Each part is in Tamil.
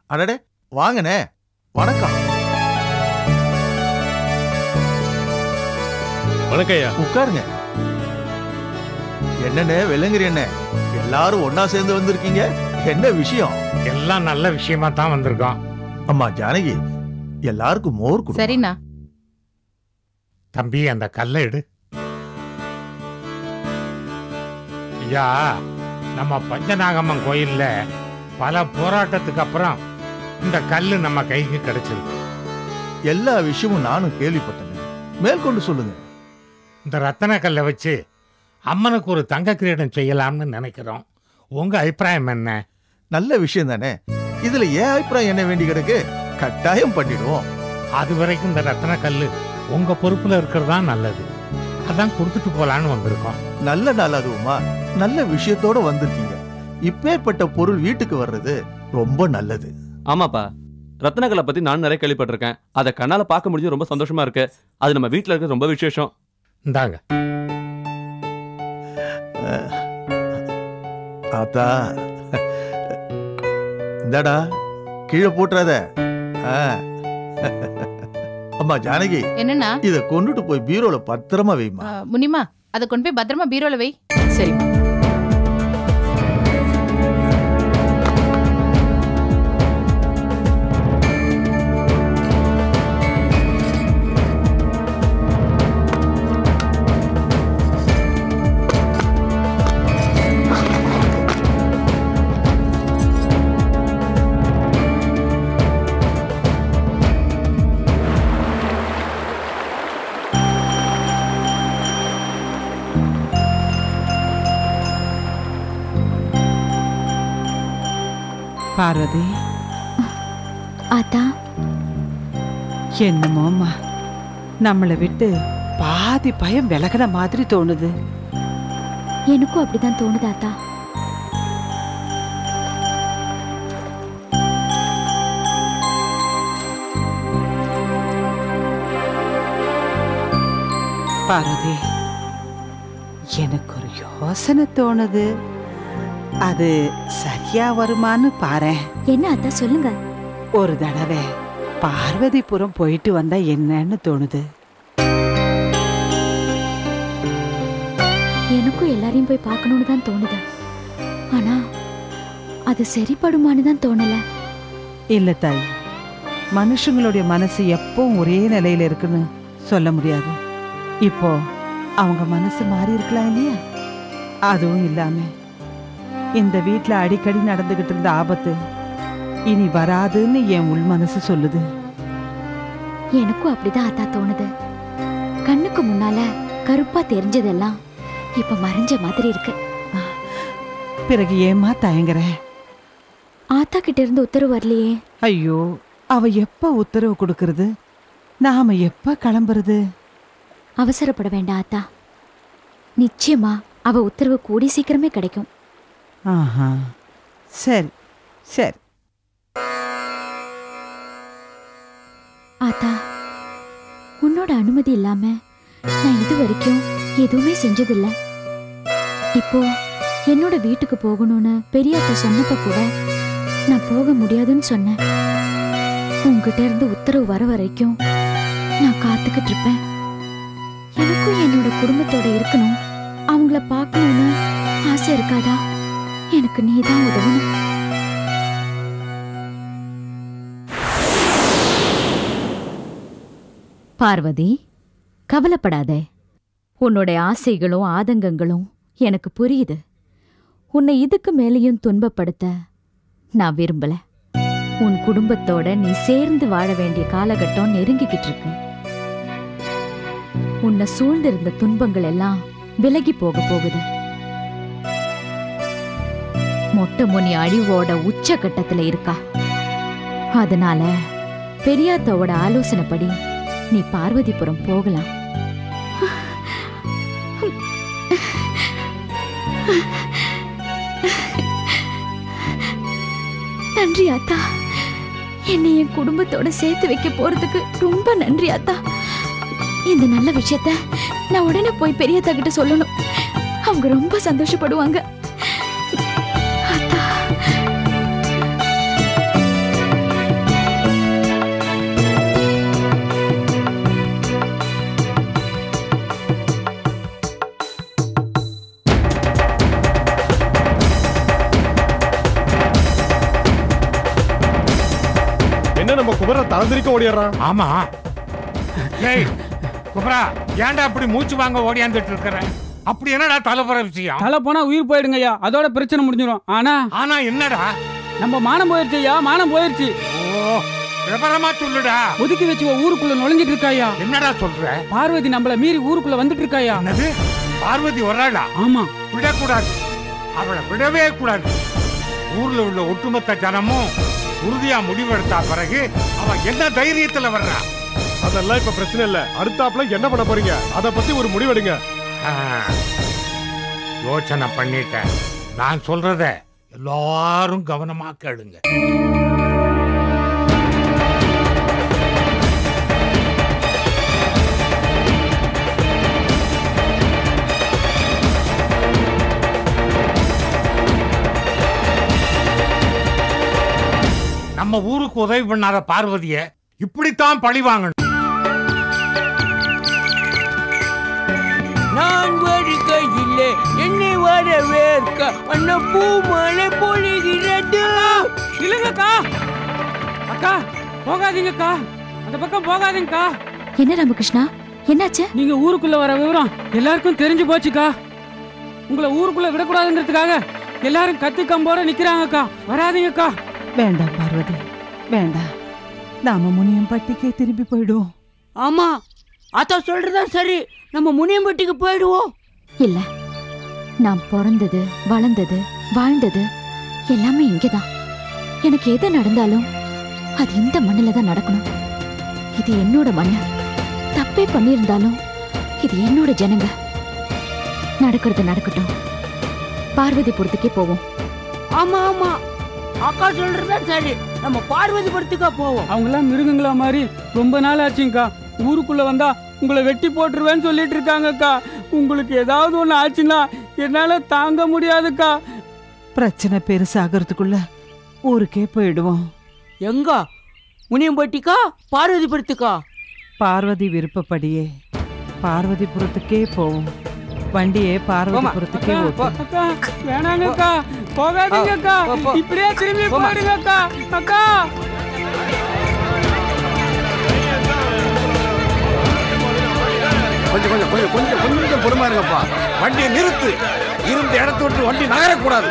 அடடே வாங்கண்ணே வணக்கம் வணக்கம் ஐயா உட்காருங்க என்னண்ணே விளங்குறி என்ன எல்லாரும் ஒண்ணா சேர்ந்து வந்திருக்கீங்க என்ன விஷயம் எல்லாம் நல்ல விஷயமா தான் வந்திருக்கோம் அம்மா ஜானகி எல்லாருக்கும் மோர் கொடு சரிண்ணா தம்பி அந்த கல்லை எடு ஐயா நம்ம பஞ்சநாகம்மன் கோயில்ல பல போராட்டத்துக்கு அப்புறம் இந்த கல்லு நம்ம கைக்கு கிடைச்சிருக்கு எல்லா விஷயமும் நானும் கேள்விப்பட்டேன் மேற்கொண்டு சொல்லுங்க இந்த ரத்தன கல்லை வச்சு அம்மனுக்கு ஒரு தங்க கிரீடம் செய்யலாம்னு நினைக்கிறோம் உங்க அபிப்பிராயம் என்ன நல்ல விஷயம் தானே இதுல ஏன் அபிப்பிராயம் என்ன வேண்டி கிடக்கு கட்டாயம் பண்ணிடுவோம் அது வரைக்கும் இந்த ரத்தன கல்லு உங்க பொறுப்புல இருக்கிறது தான் நல்லது அதான் கொடுத்துட்டு போலான்னு வந்திருக்கோம் நல்ல நாள் அதுவுமா நல்ல விஷயத்தோட வந்திருக்கீங்க இப்பேற்பட்ட பொருள் வீட்டுக்கு வர்றது ரொம்ப நல்லது ஆமாப்பா ரத்னகலை பத்தி நான் நிறைய கேள்விப்பட்டிருக்கேன் அதை கண்ணால பார்க்க முடிஞ்சு ரொம்ப சந்தோஷமா இருக்கு அது நம்ம வீட்ல இருக்க ரொம்ப விசேஷம் இந்தாங்க ஆத்தா இந்தாடா கீழே போட்டுறாத ஆ. அம்மா ஜானகி என்னண்ணா இத கொண்டுட்டு போய் பீரோல பத்திரமா வைமா ஆ, முனிமா அதை கொண்டு போய் பத்திரமா பீரோல வை சரி பார்வதி ஆத்தா என்னமோம்மா நம்மளை விட்டு பாதி பயம் விலகின மாதிரி தோணுது எனக்கும் அப்படிதான் தோணுது ஆத்தா பார்வதி எனக்கு ஒரு யோசனை தோணுது அது சரியா வருமான்னு பாரேன் என்ன ஆத்தா சொல்லுங்க ஒரு தடவை பார்வதிபுரம் போயிட்டு வந்தா என்னன்னு தோணுது எனக்கும் எல்லாரையும் போய் பார்க்கணும்னு தான் தோணுது ஆனா அது சரிப்படுமான்னு தான் தோணல இல்ல தாய் மனுஷங்களுடைய மனசு எப்பவும் ஒரே நிலையில இருக்குன்னு சொல்ல முடியாது இப்போ அவங்க மனசு மாறி இருக்கலாம் இல்லையா அதுவும் இல்லாம இந்த வீட்ல அடிக்கடி நடந்துகிட்டு இருந்த ஆபத்து இனி வராதுன்னு என் உள் மனசு சொல்லுது எனக்கும் அப்படிதான் ஆத்தா தோணுது கண்ணுக்கு முன்னால கருப்பா தெரிஞ்சதெல்லாம் இப்ப மறைஞ்ச மாதிரி இருக்கு பிறகு ஏமா தயங்குற ஆத்தா கிட்ட இருந்து உத்தரவு வரலையே ஐயோ அவ எப்ப உத்தரவு கொடுக்கறது நாம எப்ப கிளம்புறது அவசரப்பட வேண்டாம் ஆத்தா நிச்சயமா அவ உத்தரவு கூடி சீக்கிரமே கிடைக்கும் ஆஹா சரி சரி ஆத்தா உன்னோட அனுமதி இல்லாம நான் இது வரைக்கும் எதுவுமே செஞ்சதில்ல இப்போ என்னோட வீட்டுக்கு போகணும்னு பெரியாத்த சொன்னப்ப கூட நான் போக முடியாதுன்னு சொன்னேன் உங்ககிட்ட இருந்து உத்தரவு வர வரைக்கும் நான் காத்துக்கிட்டு இருப்பேன் எனக்கும் என்னோட குடும்பத்தோட இருக்கணும் அவங்கள பார்க்கணும்னு ஆசை இருக்காதா எனக்கு நீதான் உதவணும் பார்வதி கவலைப்படாதே உன்னுடைய ஆசைகளும் ஆதங்கங்களும் எனக்கு புரியுது உன்னை இதுக்கு மேலேயும் துன்பப்படுத்த நான் விரும்பல உன் குடும்பத்தோட நீ சேர்ந்து வாழ வேண்டிய காலகட்டம் நெருங்கிக்கிட்டு இருக்கு உன்னை சூழ்ந்திருந்த துன்பங்கள் எல்லாம் விலகி போக போகுது மொட்டை முனி அழிவோட உச்ச கட்டத்துல இருக்கா அதனால பெரியாத்தாவோட ஆலோசனைப்படி நீ பார்வதிபுரம் போகலாம் நன்றி அத்தா என்னை என் குடும்பத்தோட சேர்த்து வைக்க போறதுக்கு ரொம்ப நன்றி அத்தா இந்த நல்ல விஷயத்த நான் உடனே போய் பெரியத்தா கிட்ட சொல்லணும் அவங்க ரொம்ப சந்தோஷப்படுவாங்க அத்தா குமர தளந்திரிக்க ஓடிடுறான் ஆமா ஏய் குமரா ஏன்டா அப்படி மூச்சு வாங்க ஓடியாந்துட்டு இருக்கிற அப்படி என்னடா தலைப்புற விஷயம் தலை போனா உயிர் போயிடுங்க ஐயா அதோட பிரச்சனை முடிஞ்சிடும் ஆனா ஆனா என்னடா நம்ம மானம் போயிருச்சு ஐயா மானம் போயிருச்சு ஓ விவரமா சொல்லுடா ஒதுக்கி வச்சு ஒரு ஊருக்குள்ள நுழைஞ்சிட்டு இருக்காயா என்னடா சொல்ற பார்வதி நம்மள மீறி ஊருக்குள்ள வந்துட்டு இருக்காயா என்னது பார்வதி வர்றாளா ஆமா விடக்கூடாது அவளை விடவே கூடாது ஊர்ல உள்ள ஒட்டுமொத்த ஜனமும் உறுதியா முடிவெடுத்தா பிறகு அவ என்ன தைரியத்துல வர்றா அதெல்லாம் இப்ப பிரச்சனை இல்ல அடுத்தாப்புல என்ன பண்ண போறீங்க அத பத்தி ஒரு முடிவெடுங்க ஆ, யோசனை பண்ணிட்டேன் நான் சொல்றத எல்லாரும் கவனமா கேளுங்க நம்ம ஊருக்கு உதவி பண்ணாத பார்வதிய இப்படித்தான் பழி வாங்கணும் நான் வருகையிலே என்னை வரவேற்க அந்த பூமழை பொழிகிறது இல்லங்கக்கா அக்கா போகாதீங்கக்கா அந்த பக்கம் போகாதீங்கக்கா என்ன ராமகிருஷ்ணா என்னாச்சு நீங்க ஊருக்குள்ள வர விவரம் எல்லாருக்கும் தெரிஞ்சு போச்சுக்கா உங்களை ஊருக்குள்ள விடக்கூடாதுங்கிறதுக்காக எல்லாரும் கத்தி கம்போட நிக்கிறாங்கக்கா வராதீங்கக்கா வேண்டாம் பார்வதி வேண்டாம் நாம முனியம் பட்டிக்கே திரும்பி போயிடுவோம் ஆமா அத்தா சொல்றதா சரி நம்ம முனியம்பட்டிக்கு போயிடுவோம் இல்ல நான் பிறந்தது வளர்ந்தது வாழ்ந்தது எல்லாமே இங்கதான் எனக்கு எது நடந்தாலும் அது இந்த மண்ணில தான் நடக்கணும் இது என்னோட மண்ணு தப்பே பண்ணியிருந்தாலும் இது என்னோட ஜனங்க நடக்கிறது நடக்கட்டும் பார்வதிபுரத்துக்கே போவோம் ஆமா ஆமா அக்கா சொல்றதா சரி நம்ம பார்வதி படத்துக்கா போவோம் அவங்கெல்லாம் மிருகங்களா மாதிரி ரொம்ப நாள் ஆச்சுங்கக்கா ஊருக்குள்ள வந்தா உங்களை வெட்டி போட்டுருவேன்னு சொல்லிட்டு இருக்காங்கக்கா உங்களுக்கு ஏதாவது ஒண்ணு ஆச்சுன்னா என்னால தாங்க முடியாதுக்கா பிரச்சனை பெருசாகிறதுக்குள்ள ஊருக்கே போயிடுவோம் எங்க முனியம்பட்டிக்கா பார்வதி படத்துக்கா பார்வதி விருப்பப்படியே பார்வதிபுரத்துக்கே போவோம் வண்டியே பார்வதிபுரத்துக்கே ஓட்டும் அக்கா வேணாங்கக்கா போகாதீங்கக்கா போ, போ. இப்படியே திரும்பி போம்மா. போயிடுங்கக்கா அக்கா கொஞ்சம் கொஞ்சம் கொஞ்சம் கொஞ்சம் கொஞ்சம் பொறுமா இருங்கப்பா வண்டியை நிறுத்து இருந்த இடத்த விட்டு வண்டி நகரக்கூடாது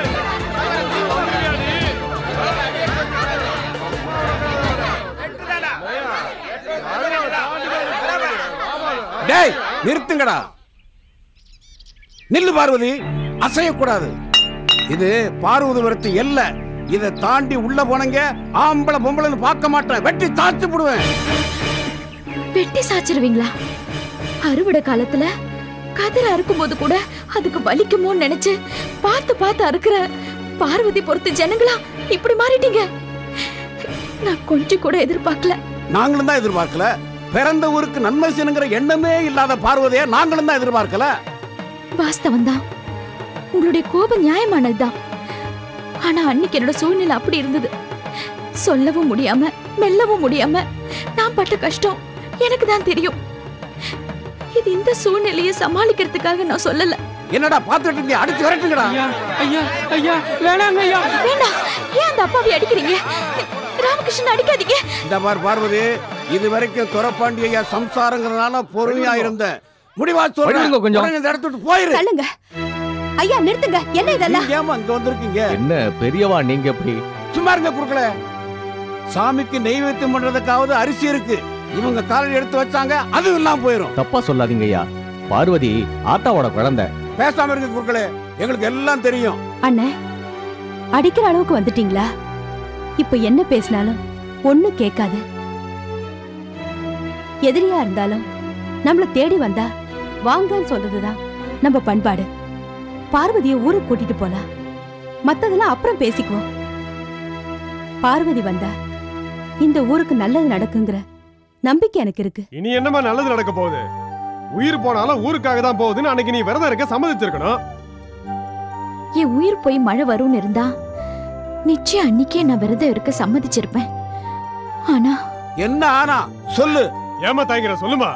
டேய் நிறுத்துங்கடா நில்லு பார்வதி அசையக்கூடாது இது பார்வதிபுரத்து எல்லை இதை தாண்டி உள்ள போனங்க ஆம்பளை பொம்பளைன்னு பார்க்க மாட்டேன் வெட்டி தாத்து போடுவேன் வெட்டி சாச்சிருவீங்களா அறுவடை காலத்துல கதிர் அறுக்கும்போது கூட அதுக்கு வலிக்குமோன்னு நினைச்சு பார்த்து பார்த்து அறுக்கிற பார்வதி பொறுத்து ஜனங்களா இப்படி மாறிட்டீங்க நான் கொஞ்சம் கூட எதிர்பார்க்கல நாங்களும் தான் எதிர்பார்க்கல பிறந்த ஊருக்கு நன்மை செய்யணுங்கிற எண்ணமே இல்லாத பார்வதியை நாங்களும் தான் எதிர்பார்க்கல வாஸ்தவம் தான் உங்களுடைய கோபம் நியாயமானதுதான் ஆனா அன்னைக்கு என்னோட சூழ்நிலை அப்படி இருந்தது சொல்லவும் முடியாம மெல்லவும் முடியாம நான் பட்ட கஷ்டம் எனக்கு தான் தெரியும் இது இந்த சூழ்நிலையை சமாளிக்கிறதுக்காக நான் சொல்லல என்னடா பார்த்துட்டு இருக்கீங்க அடிச்சு விரட்டுங்கடா ஐயா ஐயா ஐயா வேணாங்க ஐயா வேண்டாம் ஏன் அந்த அப்பாவை அடிக்கிறீங்க ராமகிருஷ்ணன் அடிக்காதீங்க இந்த பார் பார்வதி இது வரைக்கும் துறப்பாண்டி ஐயா சம்சாரங்கிறதுனால பொறுமையா இருந்தேன் முடிவா சொல்றேன் விடுங்க கொஞ்சம். உடனே இந்த இடத்த விட்டு போயிரு தள்ளுங்க ஐயா நிறுத்துங்க என்ன இதெல்லாம் நீங்க ஏம்மா இங்க வந்திருக்கீங்க என்ன பெரியவா நீங்க எப்படி சும்மா இருங்க குறுக்கல சாமிக்கு நெய்வேத்தியம் பண்றதுக்காவது அரிசி இருக்கு இவங்க காலையில் எடுத்து வச்சாங்க அதுவும் இல்லாம போயிரும் தப்பா சொல்லாதீங்க ஐயா பார்வதி ஆத்தாவோட குழந்தை பேசாம இருங்க குறுக்கல எங்களுக்கு எல்லாம் தெரியும் அண்ணே அடிக்கிற அளவுக்கு வந்துட்டீங்களா இப்ப என்ன பேசினாலும் ஒண்ணு கேட்காது எதிரியா இருந்தாலும் நம்மள தேடி வந்தா வாங்கன்னு சொல்றதுதான் நம்ம பண்பாடு பார்வதிய ஊருக்கு கூட்டிட்டு போலாம் மத்ததெல்லாம் அப்புறம் பேசிக்குவோம் பார்வதி வந்தா இந்த ஊருக்கு நல்லது நடக்குங்கிற நம்பிக்கை எனக்கு இருக்கு இனி என்னமா நல்லது நடக்க போகுது உயிர் போனாலும் ஊருக்காக தான் போகுதுன்னு அன்னைக்கு நீ விரதம் இருக்க சம்மதிச்சிருக்கணும் என் உயிர் போய் மழை வரும்னு இருந்தா நிச்சயம் அன்னைக்கே நான் விரதம் இருக்க சம்மதிச்சிருப்பேன் ஆனா என்ன ஆனா சொல்லு ஏமா தாய்ங்கிற சொல்லுமா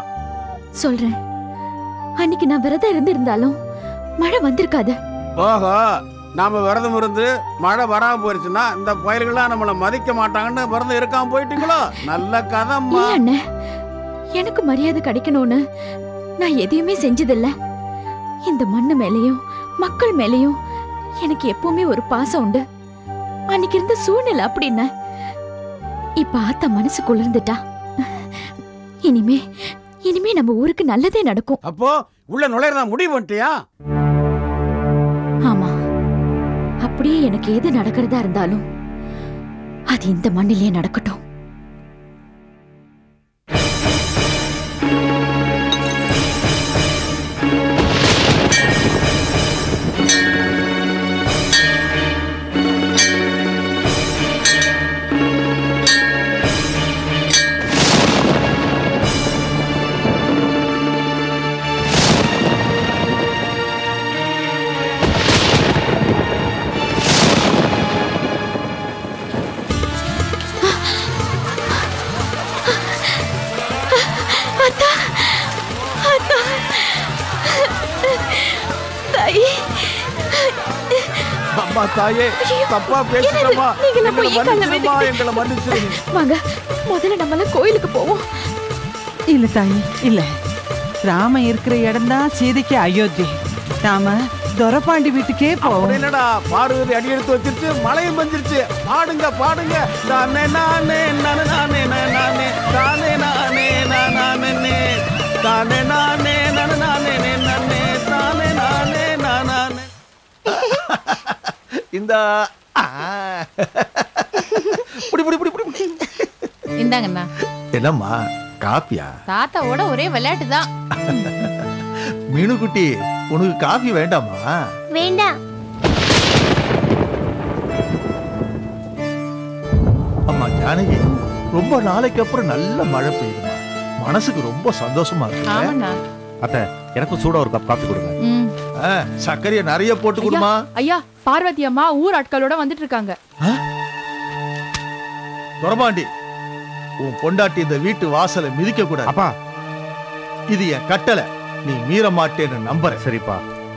சொல்றேன் அன்னைக்கு நான் விரதம் இருந்திருந்தாலும் மழை வந்திருக்காது ஓஹோ நாம விரதம் இருந்து மழை வராம போயிருச்சுன்னா இந்த புயல்கள்லாம் நம்மள மதிக்க மாட்டாங்கன்னு விரதம் இருக்காம போயிட்டீங்களோ நல்ல கதம்மா இல்ல அண்ணே எனக்கு மரியாதை கிடைக்கணும்னு நான் எதையுமே செஞ்சதில்ல இந்த மண்ணு மேலயும் மக்கள் மேலயும் எனக்கு எப்பவுமே ஒரு பாசம் உண்டு அன்னைக்கு இருந்த சூழ்நிலை அப்படின்ன இப்ப ஆத்தா மனசு குளிர்ந்துட்டா இனிமே இனிமே நம்ம ஊருக்கு நல்லதே நடக்கும் அப்போ உள்ள நுழையறதா முடிவு பண்ணிட்டியா ஆமா அப்படியே எனக்கு எது நடக்கிறதா இருந்தாலும் அது இந்த மண்ணிலேயே நடக்கட்டும் அத்தா அத்தா தாயி அம்மா தாயே தப்பா பேசிட்டமா நீங்க நம்ம எங்களை ஈக்கால மன்னிச்சிருமா விட்டுட்டு- எங்களை மன்னிச்சிருங்க வாங்க முதல்ல நம்மள கோயிலுக்கு போவோம் இல்ல தாயி இல்ல ராம இருக்கிற இடம்தான் சீதைக்கு அயோத்தி நாம துரப்பாண்டி வீட்டுக்கே அப்படி போவோம் என்னடா பாடுவது அடி எடுத்து வச்சிருச்சு மழையும் வந்துருச்சு பாடுங்க பாடுங்க தானே நானே நானே நானே நானே தானே நானே நானே தானே நானே நானே நானே நானே தானே நானே நானே இந்த ஆ. புடி புடி புடி புடி புடி. இந்தாங்கண்ணா என்னம்மா காப்பியா தாத்தாவோட ஒரே விளையாட்டு தான் மீனுக்குட்டி உனக்கு காஃபி வேண்டாமா வேண்டாம் அம்மா ஜானகி ரொம்ப நாளைக்கு அப்புறம் நல்ல மழை பெய்யுதுமா மனசுக்கு ரொம்ப சந்தோஷமா இருக்கு ஆமாண்ணா அத்தை எனக்கும் சூடா ஒரு கப் காஃபி கொடுங்க ம் சர்க்கரையை நிறைய போட்டு கொடுமா ஐயா பார்வதி அம்மா ஊர் ஆட்களோட வந்துட்டு இருக்காங்க துரமாண்டி உன் பொண்டாட்டி இந்த வீட்டு வாசலை மிதிக்க கூடாது அப்பா இது என் கட்டளை நீ மீற மாட்டேன்னு நம்புறேன் சரிப்பா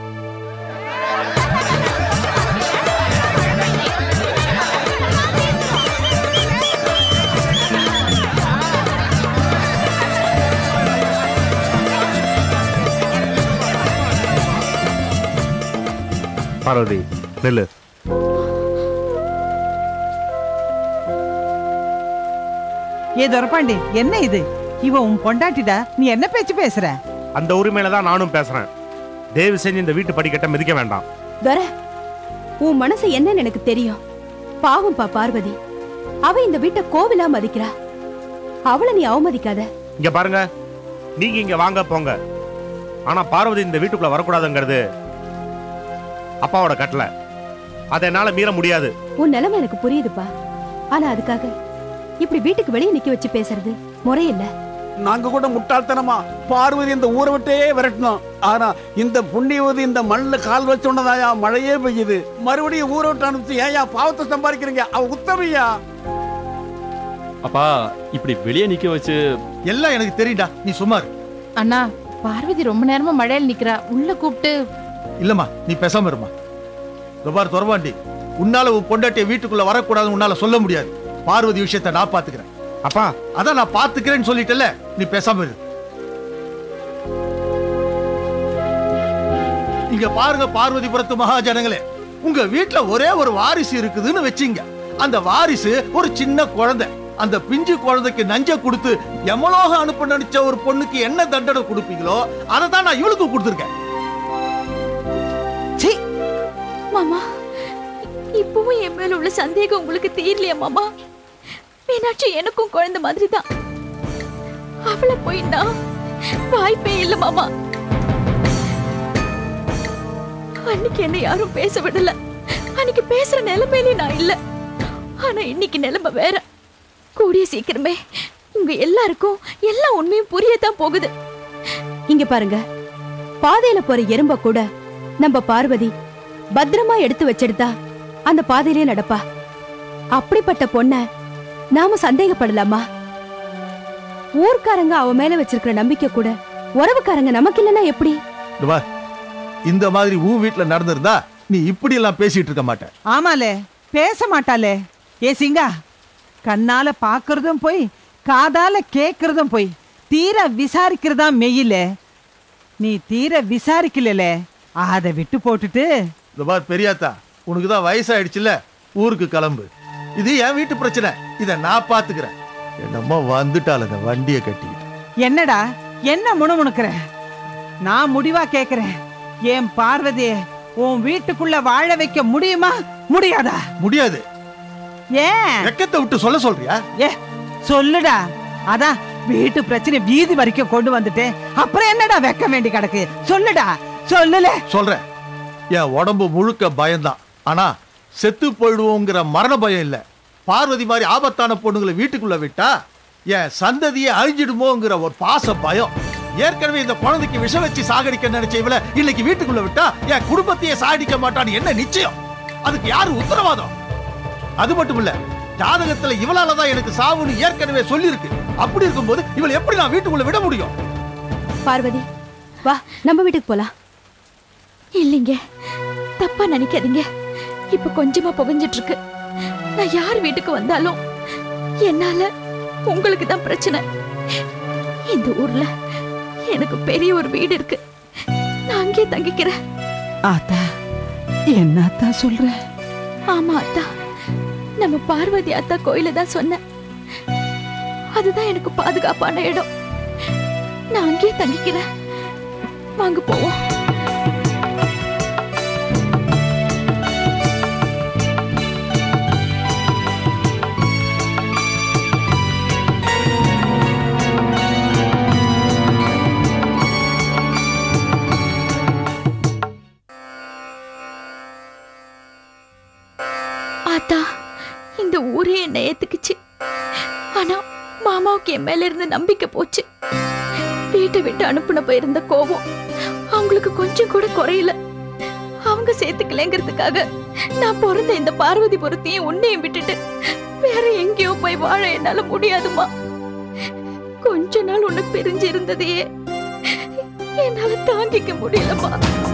பார்வதி நெல்லு ஏ துரப்பாண்டி என்ன இது இவ உன் பொண்டாட்டிடா நீ என்ன பேச்சு பேசுற அந்த உரிமையில தான் நானும் பேசுறேன் தயவு செஞ்சு இந்த வீட்டு படிக்கட்டை மிதிக்க வேண்டாம் துர உன் மனசு என்னன்னு எனக்கு தெரியும் பாவம்பா பார்வதி அவ இந்த வீட்டை கோவிலா மதிக்கிறா அவளை நீ அவமதிக்காத இங்க பாருங்க நீங்க இங்க வாங்க போங்க ஆனா பார்வதி இந்த வீட்டுக்குள்ள வரக்கூடாதுங்கிறது அப்பாவோட கட்டளை அதை என்னால மீற முடியாது உன் நிலைமை எனக்கு புரியுதுப்பா ஆனா அதுக்காக இப்படி வீட்டுக்கு வெளியே நிக்க வச்சு பேசுறது முறையில்ல நாங்க கூட முட்டாள்தனமா பார்வதி இந்த ஊரை விட்டே விரட்டணும் ஆனா இந்த புண்ணியவதி இந்த மண்ணுல கால் வச்சோன்னதாயா மழையே பெய்யுது மறுபடியும் ஊரை விட்டு அனுப்பிச்சு ஏயா பாவத்தை சம்பாதிக்கிறீங்க அவ உத்தமையா அப்பா இப்படி வெளியே நிக்க வச்சு எல்லாம் எனக்கு தெரியும்டா நீ சுமார் அண்ணா பார்வதி ரொம்ப நேரமா மழையில நிக்கிறா உள்ள கூப்பிட்டு இல்லம்மா நீ பேசாம இருமா பார் துரபாண்டி உன்னால உன் பொண்டாட்டிய வீட்டுக்குள்ள வரக்கூடாதுன்னு உன்னால சொல்ல முடியாது பார்வதி விஷயத்தை நான் பாத்துக்கிறேன் அப்பா அதான் நான் பாத்துக்கிறேன்னு சொல்லிட்டல நீ பேசாம இரு இங்க பாருங்க பார்வதிபுரத்து மகாஜனங்களே உங்க வீட்ல ஒரே ஒரு வாரிசு இருக்குதுன்னு வச்சீங்க அந்த வாரிசு ஒரு சின்ன குழந்தை அந்த பிஞ்சு குழந்தைக்கு நஞ்ச கொடுத்து எமலோக அனுப்ப நினைச்ச ஒரு பொண்ணுக்கு என்ன தண்டனை கொடுப்பீங்களோ அதை தான் நான் இவளுக்கு கொடுத்துருக்கேன் மாமா இப்பவும் என் மேல உள்ள சந்தேகம் உங்களுக்கு தீரலையா மாமா மீனாட்சி எனக்கும் குழந்தை மாதிரி தான் அவளை போய் நான் வாய்ப்பே இல்ல மாமா அன்னைக்கு என்ன யாரும் பேச விடல அன்னைக்கு பேசுற நிலைமையிலே நான் இல்ல ஆனா இன்னைக்கு நிலைமை வேற கூடிய சீக்கிரமே உங்க எல்லாருக்கும் எல்லா உண்மையும் புரியத்தான் போகுது இங்க பாருங்க பாதையில போற எறும்ப கூட நம்ம பார்வதி பத்திரமா எடுத்து வச்செடுத்தா அந்த பாதையிலே நடப்பா அப்படிப்பட்ட பொண்ண நாம சந்தேகப்படலாமா ஊர்க்காரங்க அவ மேல வச்சிருக்கிற நம்பிக்கை கூட உறவுக்காரங்க நமக்கு இல்லைன்னா எப்படி இந்த பார், இந்த மாதிரி உன் வீட்டுல நடந்திருந்தா நீ இப்படி எல்லாம் பேசிட்டு இருக்க மாட்ட ஆமாலே பேச மாட்டாளே ஏ சிங்கா கண்ணால பாக்குறதும் போய் காதால கேக்குறதும் போய் தீர விசாரிக்கிறதா மெய்யில நீ தீர விசாரிக்கலலே அதை விட்டு போட்டுட்டு இந்த பார் பெரியாத்தா உனக்கு தான் வயசாயிடுச்சுல ஊருக்கு கிளம்பு இது என் வீட்டு பிரச்சனை இதை நான் பாத்துக்கிறேன் என்னமோ வந்துட்டாளுங்க வண்டியை கட்டிக்கிட்டு என்னடா என்ன முணுமுணுக்கிற நான் முடிவா கேக்குறேன் என் பார்வதிய உன் வீட்டுக்குள்ள வாழ வைக்க முடியுமா முடியாதா முடியாது ஏன் வெக்கத்தை விட்டு சொல்ல சொல்றியா ஏ சொல்லுடா அதான் வீட்டு பிரச்சனை வீதி வரைக்கும் கொண்டு வந்துட்டேன் அப்புறம் என்னடா வெக்க வேண்டி கிடக்கு சொல்லுடா சொல்லுல சொல்றேன் என் உடம்பு முழுக்க பயம்தான் ஆனா செத்து போயிடுவோங்கிற மரண பயம் இல்ல பார்வதி மாதிரி ஆபத்தான பொண்ணுங்களை வீட்டுக்குள்ள விட்டா என் சந்ததியை அழிஞ்சிடுமோங்கிற ஒரு பாச பயம் ஏற்கனவே இந்த குழந்தைக்கு விஷம் வச்சு சாகடிக்க நினைச்ச இவள இன்னைக்கு வீட்டுக்குள்ள விட்டா என் குடும்பத்தையே சாகடிக்க மாட்டான்னு என்ன நிச்சயம் அதுக்கு யாரு உத்தரவாதம் அது மட்டும் இல்ல ஜாதகத்துல இவளாலதான் எனக்கு சாவுன்னு ஏற்கனவே சொல்லியிருக்கு அப்படி இருக்கும்போது இவளை எப்படி நான் வீட்டுக்குள்ள விட முடியும் பார்வதி வா நம்ம வீட்டுக்கு போலாம் இல்லைங்க தப்பா நினைக்காதீங்க இப்ப கொஞ்சமா புகஞ்சிட்டு இருக்கு நான் யார் வீட்டுக்கு வந்தாலும் என்னால உங்களுக்கு தான் பிரச்சனை இந்த ஊர்ல எனக்கு பெரிய ஒரு வீடு இருக்கு நான் அங்கேயே தங்கிக்கிறேன் ஆத்தா என்னத்தா சொல்ற ஆமா அத்தா நம்ம பார்வதி அத்தா கோயில தான் சொன்னேன் அதுதான் எனக்கு பாதுகாப்பான இடம் நான் அங்கேயே தங்கிக்கிறேன் வாங்க போவோம் ஆத்தா இந்த ஊரே என்னை ஏத்துக்குச்சு ஆனா மாமாவுக்கு என் மேல இருந்த நம்பிக்கை போச்சு வீட்டை விட்டு அனுப்புன போயிருந்த கோபம் அவங்களுக்கு கொஞ்சம் கூட குறையல அவங்க சேர்த்துக்கலங்கிறதுக்காக நான் பிறந்த இந்த பார்வதிபுரத்தையும் உன்னையும் விட்டுட்டு வேற எங்கேயோ போய் வாழ என்னால முடியாதுமா கொஞ்ச நாள் உன்னை பிரிஞ்சு இருந்ததையே என்னால தாங்கிக்க முடியலமா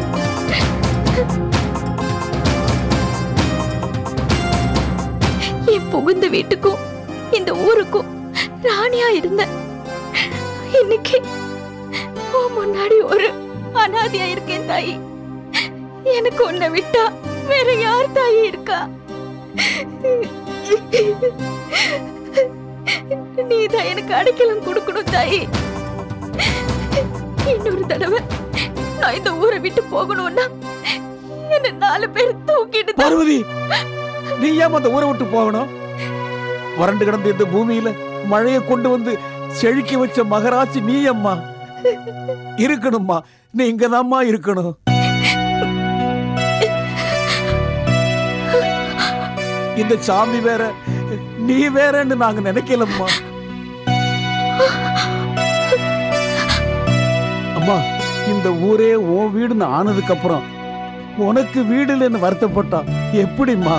என் புகுந்த வீட்டுக்கும் இந்த ஊருக்கும் ராணியா இருந்தேன் இன்னைக்கு உன் முன்னாடி ஒரு அனாதையா இருக்கேன் தாயி எனக்கு உன்னை விட்டா வேற யார் தாயி இருக்கா நீதான் எனக்கு அடைக்கலம் கொடுக்கணும் தாயி இன்னொரு தடவை நான் இந்த ஊரை விட்டு போகணும்னா என்ன நாலு பேர் தூக்கிட்டு தான் பார்வதி நீ ஏன் அந்த ஊரை விட்டு போகணும் வறண்டு கிடந்த இந்த பூமியில மழையை கொண்டு வந்து செழிக்க வச்ச மகராசி நீ அம்மா இருக்கணும்மா நீ இங்கதாம்மா இருக்கணும் இந்த சாமி வேற நீ வேறன்னு நாங்க நினைக்கலம்மா அம்மா இந்த ஊரே உன் வீடுன்னு ஆனதுக்கு அப்புறம் உனக்கு வீடு இல்லைன்னு வருத்தப்பட்டா எப்படிம்மா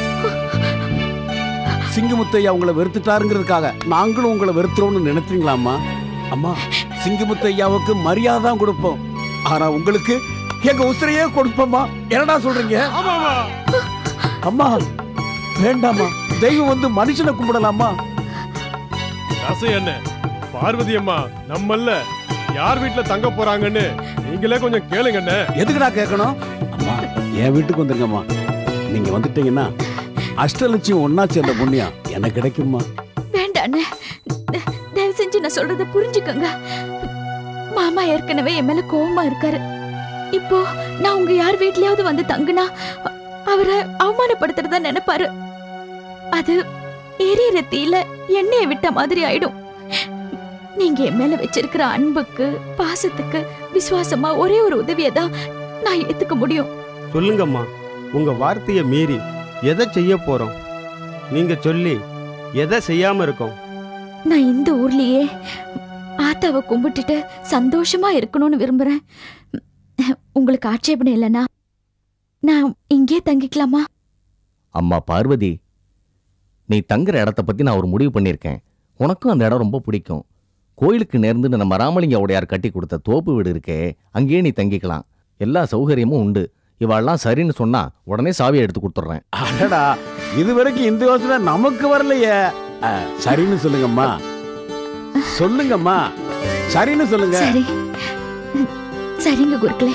சிங்கமுத்தையா உங்களை வெறுத்துட்டாருங்கிறதுக்காக நாங்களும் உங்களை வெறுத்துறோம்னு நினைச்சீங்களாம்மா அம்மா சிங்கமுத்தையாவுக்கு மரியாதை தான் கொடுப்போம் ஆனா உங்களுக்கு எங்க உசிரையே கொடுப்போம்மா என்னடா சொல்றீங்க அம்மா வேண்டாம்மா தெய்வம் வந்து மனுஷனை கும்பிடலாமா ரச என்ன பார்வதி அம்மா நம்மல்ல யார் வீட்டுல தங்க போறாங்கன்னு நீங்களே கொஞ்சம் கேளுங்க அண்ணே எதுக்குடா கேட்கணும் அம்மா என் வீட்டுக்கு வந்துருங்கம்மா நீங்க வந்துட்டீங்கன்னா அஷ்டலட்சியம் ஒன்னா சேர்ந்த புண்ணியம் எனக்கு கிடைக்குமா வேண்டாம் அண்ணே. த- தயவு செஞ்சு நான் சொல்றத புரிஞ்சுக்கோங்க மாமா ஏற்கனவே என் மேல கோவமா இருக்காரு இப்போ நான் உங்க யார் வீட்லயாவது வந்து தங்குனா அ- அவரை அவமானப்படுத்துறதா நினைப்பாரு அது எரியற தீல எண்ணெயை விட்ட மாதிரி ஆயிடும் நீங்க என் மேல வச்சிருக்கிற அன்புக்கு பாசத்துக்கு விசுவாசமா ஒரே ஒரு உதவியை தான் நான் ஏத்துக்க முடியும் சொல்லுங்கம்மா உங்க வார்த்தையை மீறி எதை செய்ய போறோம் நீங்க சொல்லி எதை செய்யாம இருக்கோம் நான் இந்த ஊர்லயே ஆத்தாவை கும்பிட்டுட்டு சந்தோஷமா இருக்கணும்னு விரும்புறேன் உங்களுக்கு ஆட்சேபணம் இல்லைன்னா நான் இங்கே தங்கிக்கலாமா அம்மா பார்வதி நீ தங்குற இடத்த பத்தி நான் ஒரு முடிவு பண்ணியிருக்கேன் உனக்கும் அந்த இடம் ரொம்ப பிடிக்கும் கோயிலுக்கு நேர்ந்து நம்ம ராமலிங்க உடையார் கட்டி கொடுத்த தோப்பு வீடு இருக்கே அங்கேயே நீ தங்கிக்கலாம் எல்லா சௌகரியமும் உண்டு இவாள்லாம் சரின்னு சொன்னா உடனே சாவியை எடுத்து கொடுத்துட்றேன் அடடா இது வரைக்கும் இந்த யோசனை நமக்கு வரலையே ஆ, சரின்னு சொல்லுங்கம்மா சொல்லுங்கம்மா சரின்னு சொல்லுங்க சரி சரிங்க குருக்களே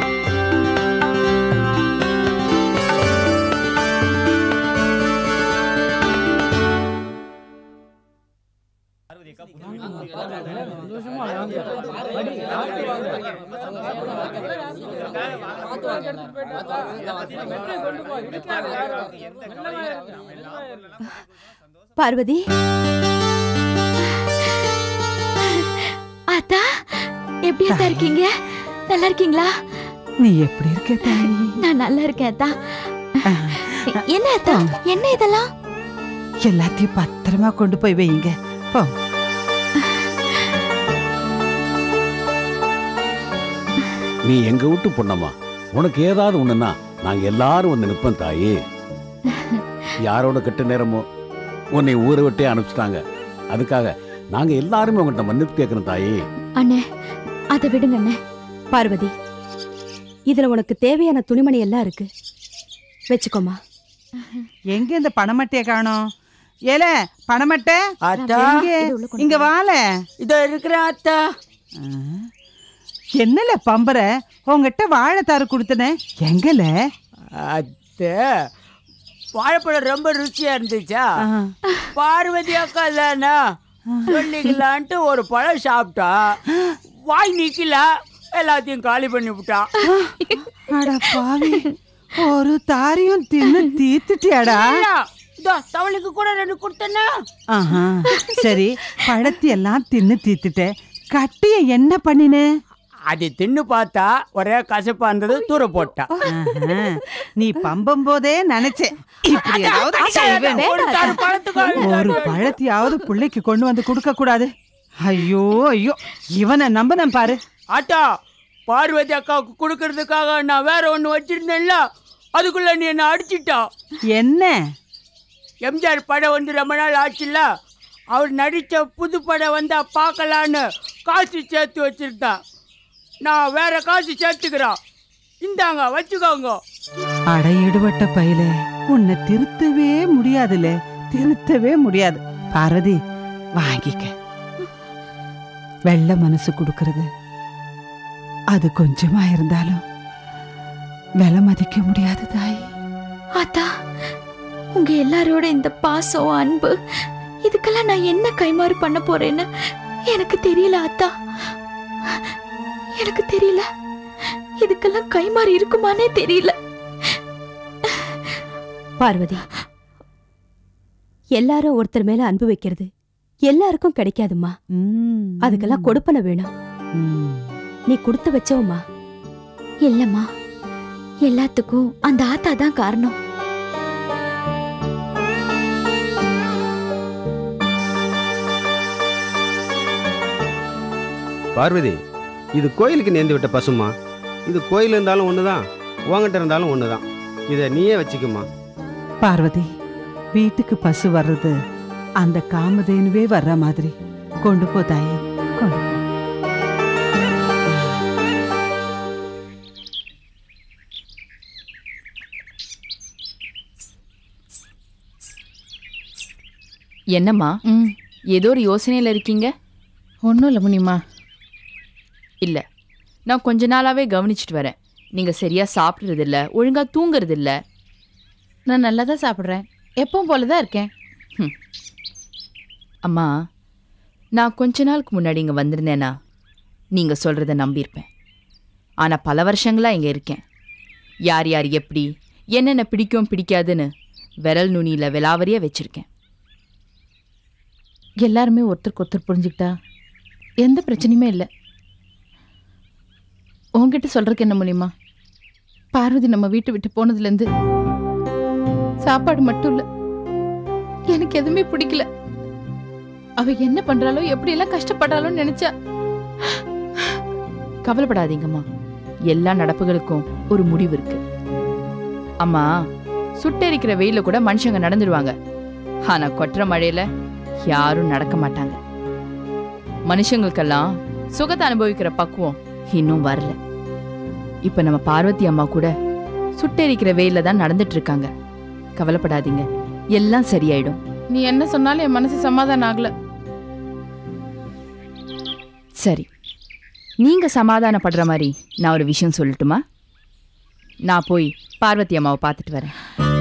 பார்வதி அத்தா எப்படி அத்தா இருக்கீங்க நல்லா இருக்கீங்களா நீ எப்படி இருக்க தாயி நான் நல்லா இருக்கேன் அத்தா என்ன அத்தா என்ன இதெல்லாம் எல்லாத்தையும் பத்திரமா கொண்டு போய் வையுங்க போங்க நீ எங்க வீட்டு பொண்ணம்மா உனக்கு ஏதாவது ஒண்ணுன்னா நாங்க எல்லாரும் வந்து நிப்போம் தாயி யாரோட கெட்ட நேரமோ உன்னை ஊரை விட்டே அனுப்பிச்சிட்டாங்க அதுக்காக நாங்க எல்லாருமே உங்கள்கிட்ட மன்னிப்பு கேட்கிறோம் தாயி அண்ணே அதை விடுங்க அண்ணே பார்வதி இதுல உனக்கு தேவையான துணிமணி எல்லாம் இருக்கு வச்சுக்கோமா எங்க இந்த பணமட்டையை காணோம் ஏல பணமட்டை அத்தா. எங்க? இங்க வாழ இதோ இருக்கிறேன் அத்தா என்னல பம்பர உங்ககிட்ட வாழைத்தாறு கொடுத்தனே எங்கல அத்தை வாழைப்பழம் ரொம்ப ருச்சியா இருந்துச்சா பார்வதி அக்கா தானே சொல்லிக்கலான்ட்டு ஒரு பழம் சாப்பிட்டா வாய் நிக்கல எல்லாத்தையும் காலி பண்ணி விட்டா அட பாவி ஒரு தாரியும் தின்னு தீத்துட்டியாடா இல்ல, இதோ தவளுக்கு கூட ரெண்டு கொடுத்தனா ஆஹா சரி பழத்தை எல்லாம் தின்னு தீத்துட்ட கட்டிய என்ன பண்ணின அது தின்னு பார்த்தா ஒரே கசப்பா இருந்தது தூர போட்டா ஆஹா, நீ பம்பம் போதே நினைச்சேன் இப்படி ஏதாவது அக்கா, செய்வேன். ஒரு தாரு பழத்துக்கு ஒரு பழத்தையாவது பிள்ளைக்கு கொண்டு வந்து கொடுக்க கூடாது ஐயோ ஐயோ இவனை நம்பினேன் பாரு ஆட்டா பார்வதி அக்காவுக்கு கொடுக்கறதுக்காக நான் வேற ஒண்ணு வச்சிருந்தேன்ல அதுக்குள்ள நீ என்ன அடிச்சிட்டா என்ன எம்ஜிஆர் படம் வந்து ரொம்ப நாள் ஆச்சுல்ல அவர் நடித்த புது படம் வந்தா பார்க்கலான்னு காசு சேர்த்து வச்சிருந்தேன் நான் வேற காசு சேர்த்துக்கிறேன் இந்தாங்க வச்சுக்கோங்க அட எடுபட்ட பையில உன்னை திருத்தவே முடியாதுல திருத்தவே முடியாது பாரதி வாங்கிக்க வெள்ள மனசு கொடுக்கறது அது கொஞ்சமா இருந்தாலும் விலை மதிக்க முடியாது தாய் அத்தா உங்க எல்லாரோட இந்த பாசம் அன்பு இதுக்கெல்லாம் நான் என்ன கைமாறு பண்ண போறேன்னு எனக்கு தெரியல அத்தா எனக்கு தெரியல இதுக்கெல்லாம் கைமாறு இருக்குமானே தெரியல பார்வதி எல்லாரும் ஒருத்தர் மேல அன்பு வைக்கிறது எல்லாருக்கும் கிடைக்காதும்மா அதுக்கெல்லாம் கொடுப்பன வேணும் நீ கொடுத்து வச்சவம்மா இல்லம்மா எல்லாத்துக்கும் அந்த ஆத்தா தான் காரணம் பார்வதி இது கோயிலுக்கு நேர்ந்து விட்ட பசுமா இது கோயில் இருந்தாலும் ஒன்று தான் உங்ககிட்ட இருந்தாலும் ஒன்று தான் இதை நீயே வச்சுக்கம்மா பார்வதி வீட்டுக்கு பசு வர்றது அந்த காமதேனுவே வர்ற மாதிரி கொண்டு போ தாயி கொண்டு போ. என்னம்மா ஏதோ ஒரு யோசனையில் இருக்கீங்க ஒன்றும் இல்லை முனிமா இல்லை நான் கொஞ்ச நாளாவே கவனிச்சிட்டு வரேன் நீங்கள் சரியாக சாப்பிட்றது இல்ல ஒழுங்காக தூங்குறது இல்ல நான் நல்லா தான் சாப்பிட்றேன் எப்பவும் போல தான் இருக்கேன் அம்மா நான் கொஞ்ச நாளுக்கு முன்னாடி இங்கே வந்திருந்தேனா நீங்கள் சொல்கிறத நம்பியிருப்பேன் ஆனால் பல வருஷங்களா இங்கே இருக்கேன் யார் யார் எப்படி என்னென்ன பிடிக்கும் பிடிக்காதுன்னு விரல் நுனியில் விலாவரியாக வச்சுருக்கேன் எல்லாருமே ஒருத்தருக்கு ஒருத்தர் புரிஞ்சுக்கிட்டா எந்த பிரச்சனையுமே இல்லை உன்கிட்ட சொல்றதுக்கு என்ன முடியுமா பார்வதி நம்ம வீட்டை விட்டு போனதுலேருந்து சாப்பாடு மட்டும் இல்லை எனக்கு எதுவுமே பிடிக்கல அவ என்ன பண்றாளோ எப்படி எல்லாம் கஷ்டப்படுறாளோன்னு நினைச்சா கவலைப்படாதீங்கம்மா எல்லா நடப்புகளுக்கும் ஒரு முடிவு இருக்கு அம்மா சுட்டெரிக்கிற வெயில கூட மனுஷங்க நடந்துடுவாங்க ஆனா கொட்டுற மழையில யாரும் நடக்க மாட்டாங்க மனுஷங்களுக்கெல்லாம் சுகத்தை அனுபவிக்கிற பக்குவம் இன்னும் வரல இப்ப நம்ம பார்வதி அம்மா கூட சுட்டெரிக்கிற வெயில தான் நடந்துட்டு இருக்காங்க கவலைப்படாதீங்க எல்லாம் சரியாயிடும் நீ என்ன சொன்னாலும் என் மனசு சமாதானம் ஆகல சரி நீங்க சமாதானப்படுற மாதிரி நான் ஒரு விஷயம் சொல்லட்டுமா நான் போய் பார்வதி அம்மாவை பார்த்துட்டு வரேன்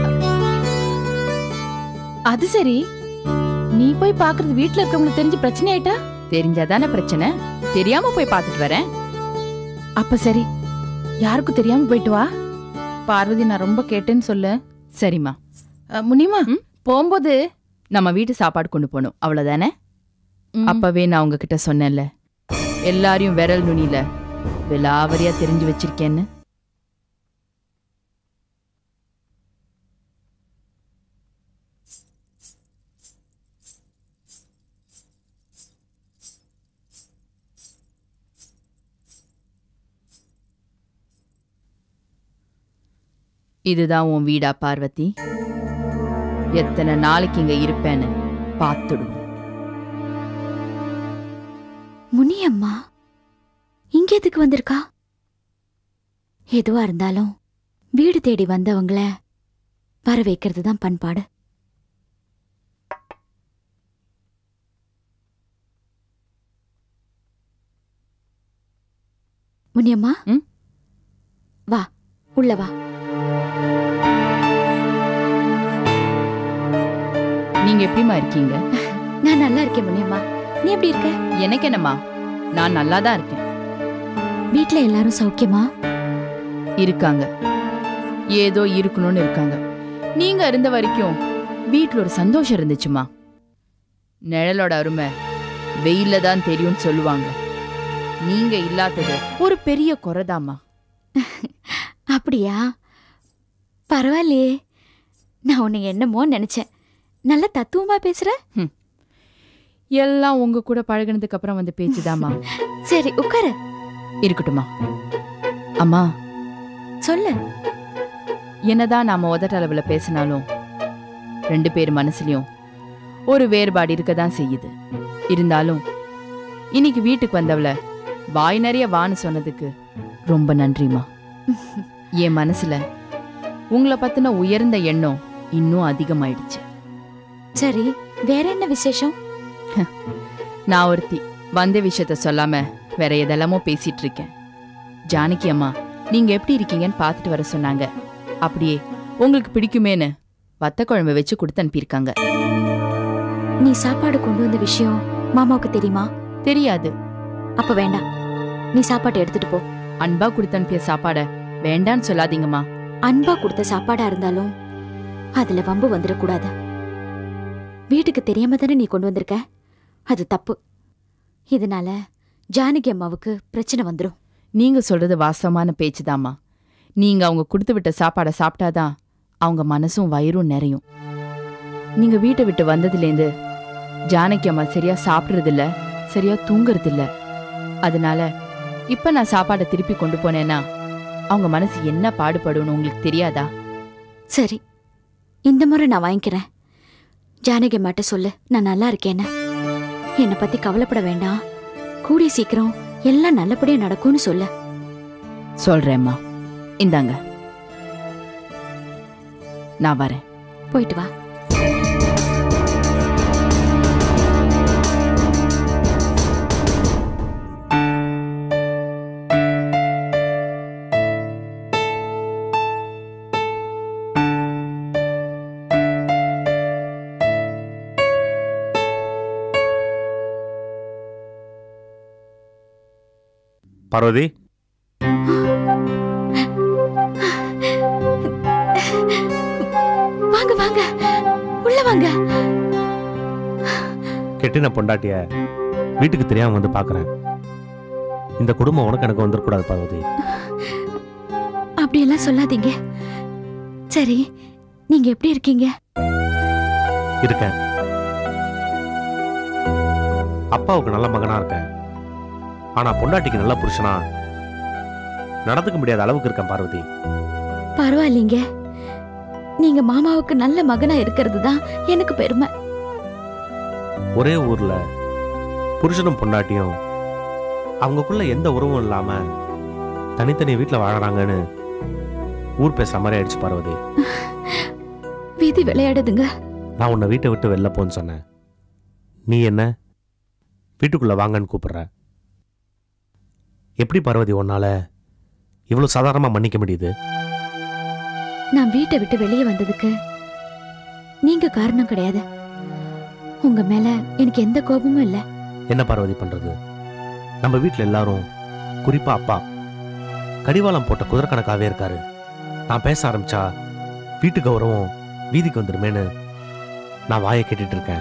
அது சரி நீ போய் பாக்குறது வீட்ல இருக்கவங்களுக்கு தெரிஞ்சு பிரச்சனை ஆயிட்டா தெரிஞ்சாதானே பிரச்சனை தெரியாம போய் பார்த்துட்டு வரேன் அப்ப சரி யாருக்கும் தெரியாம போயிட்டு வா பார்வதி நான் ரொம்ப கேட்டேன்னு சொல்லு சரிம்மா முனிமா போகும்போது நம்ம வீட்டு சாப்பாடு கொண்டு போகணும் அவ்வளவுதானே அப்பவே நான் உங்ககிட்ட சொன்னேன்ல எல்லாரையும் விரல் நுனியில விலாவரியா தெரிஞ்சு வச்சிருக்கேன்னு இதுதான் உன் வீடா பார்வதி எத்தனை நாளைக்கு இங்க இருப்பேன்னு பார்த்துடுவோம் முனியம்மா இங்க எதுக்கு வந்திருக்கா எதுவா இருந்தாலும் வீடு தேடி வந்தவங்கள வர வைக்கிறது தான் பண்பாடு முனியம்மா வா உள்ள வா நீங்க எப்படிமா இருக்கீங்க நான் நல்லா இருக்கேன் முனியம்மா நீ எப்படி இருக்க எனக்கு என்னம்மா நான் நல்லா தான் இருக்கேன் வீட்ல எல்லாரும் சௌக்கியமா இருக்காங்க ஏதோ இருக்கணும்னு இருக்காங்க நீங்க இருந்த வரைக்கும் வீட்ல ஒரு சந்தோஷம் இருந்துச்சுமா நிழலோட அருமை வெயில்ல தான் தெரியும்னு சொல்லுவாங்க நீங்க இல்லாதது ஒரு பெரிய குறைதாம்மா அப்படியா பரவாயில்லையே நான் உன்னை என்னமோ நினைச்சேன் நல்ல தத்துவமா பேசுற எல்லாம் உங்க கூட பழகுனதுக்கு அப்புறம் வந்து பேச்சுதாம்மா சரி உட்காரு இருக்கட்டுமா அம்மா சொல்லு என்னதான் நாம உதட்டளவுல பேசினாலும் ரெண்டு பேர் மனசுலயும் ஒரு வேறுபாடு இருக்க தான் செய்யுது இருந்தாலும் இன்னைக்கு வீட்டுக்கு வந்தவள வாய் நிறைய வான்னு சொன்னதுக்கு ரொம்ப நன்றிமா என் மனசுல உங்களை பத்தின உயர்ந்த எண்ணம் இன்னும் அதிகமாயிடுச்சு சரி வேற என்ன விசேஷம் நான் ஒருத்தி வந்த விஷயத்த சொல்லாம வேற எதெல்லாமோ பேசிட்டு இருக்கேன் ஜானகி அம்மா நீங்க எப்படி இருக்கீங்கன்னு பார்த்துட்டு வர சொன்னாங்க அப்படியே உங்களுக்கு பிடிக்குமேன்னு வத்த குழம்பு வச்சு கொடுத்து அனுப்பியிருக்காங்க நீ சாப்பாடு கொண்டு வந்த விஷயம் மாமாவுக்கு தெரியுமா தெரியாது அப்ப வேண்டாம் நீ சாப்பாட்டை எடுத்துட்டு போ அன்பா கொடுத்து அனுப்பிய சாப்பாட வேண்டான்னு சொல்லாதீங்கம்மா அன்பா கொடுத்த சாப்பாடா இருந்தாலும் அதுல வம்பு வந்துடக்கூடாது வீட்டுக்கு தெரியாம தானே நீ கொண்டு வந்திருக்க அது தப்பு இதனால ஜானகி அம்மாவுக்கு பிரச்சனை வந்துடும் நீங்க சொல்றது வாஸ்தவமான பேச்சுதாம்மா நீங்க அவங்க கொடுத்து விட்ட சாப்பாடை சாப்பிட்டாதான் அவங்க மனசும் வயிறும் நிறையும் நீங்க வீட்டை விட்டு வந்ததுலேருந்து ஜானகி அம்மா சரியா சாப்பிட்றதில்ல சரியா தூங்குறதில்ல அதனால இப்ப நான் சாப்பாடை திருப்பி கொண்டு போனேன்னா அவங்க மனசு என்ன பாடுபடும்னு உங்களுக்கு தெரியாதா சரி இந்த முறை நான் வாங்கிக்கிறேன் ஜானகி அம்மாட்ட சொல்லு நான் நல்லா இருக்கேன்னு என்னை பத்தி கவலைப்பட வேண்டாம் கூடிய சீக்கிரம் எல்லாம் நல்லபடியா நடக்கும்னு சொல்லு சொல்றேம்மா இந்தாங்க நான் வரேன் போயிட்டு வா பார்வதி வாங்க வாங்க உள்ள வாங்க கெட்டின பொண்டாட்டிய வீட்டுக்கு தெரியாம வந்து பார்க்கறேன் இந்த குடும்பம் உனக்கு எனக்கு வந்துடக்கூடாது பார்வதி அப்படியெல்லாம் சொல்லாதீங்க சரி நீங்க எப்படி இருக்கீங்க இருக்கேன் அப்பாவுக்கு நல்ல மகனா இருக்கேன் ஆனா பொண்டாட்டிக்கு நல்ல புருஷனா நடந்துக்க முடியாத அளவுக்கு இருக்கேன் பார்வதி பரவாயில்லைங்க நீங்க மாமாவுக்கு நல்ல மகனா இருக்கிறது தான் எனக்கு பெருமை ஒரே ஊர்ல புருஷனும் பொண்டாட்டியும் அவங்களுக்குள்ள எந்த உறவும் இல்லாம தனித்தனி வீட்டில் வாழறாங்கன்னு ஊர் பேசுற மாதிரி ஆயிடுச்சு பார்வதி விதி விளையாடுதுங்க நான் உன்னை வீட்டை விட்டு வெளில போன்னு சொன்னேன் நீ என்ன வீட்டுக்குள்ள வாங்கன்னு கூப்பிடுற எப்படி பார்வதி உன்னால இவ்வளவு சாதாரணமா மன்னிக்க முடியுது நான் வீட்டை விட்டு வெளியே வந்ததுக்கு நீங்க காரணம் கிடையாது உங்க மேல எனக்கு எந்த கோபமும் இல்ல என்ன பார்வதி பண்றது நம்ம வீட்ல எல்லாரும் குறிப்பா அப்பா கடிவாளம் போட்ட குதிரைக்கணக்காவே இருக்காரு நான் பேச ஆரம்பிச்சா வீட்டு கௌரவம் வீதிக்கு வந்துருமேன்னு நான் வாயை கேட்டுட்டு இருக்கேன்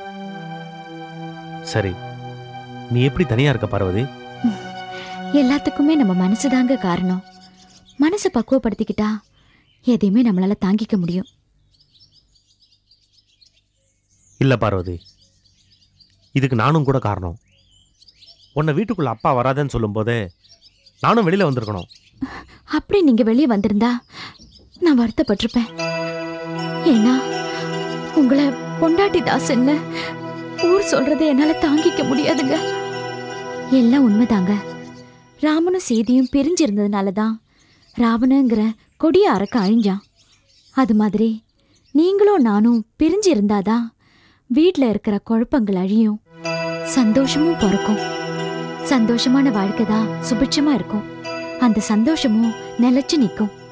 சரி நீ எப்படி தனியா இருக்க பார்வதி எல்லாத்துக்குமே நம்ம மனசுதாங்க காரணம் மனசை பக்குவப்படுத்திக்கிட்டா எதையுமே நம்மளால தாங்கிக்க முடியும் இல்ல பார்வதி இதுக்கு நானும் கூட காரணம் உன்னை வீட்டுக்குள்ள அப்பா வராதேன்னு சொல்லும்போதே நானும் வெளியில வந்திருக்கணும் அப்படி நீங்க வெளியே வந்திருந்தா நான் வருத்தப்பட்டிருப்பேன் ஏன்னா உங்களை பொண்டாட்டி தாசன்னு ஊர் சொல்றதை என்னால தாங்கிக்க முடியாதுங்க எல்லாம் உண்மைதாங்க ராமனும் சீதையும் பிரிஞ்சிருந்ததுனால தான் ராவணங்கிற கொடிய அரக்க அழிஞ்சான் அது மாதிரி நீங்களும் நானும் பிரிஞ்சு இருந்தாதான் வீட்டில் இருக்கிற குழப்பங்கள் அழியும் சந்தோஷமும் பிறக்கும் சந்தோஷமான வாழ்க்கை தான் சுபிட்சமா இருக்கும் அந்த சந்தோஷமும் நிலைச்சு நிற்கும்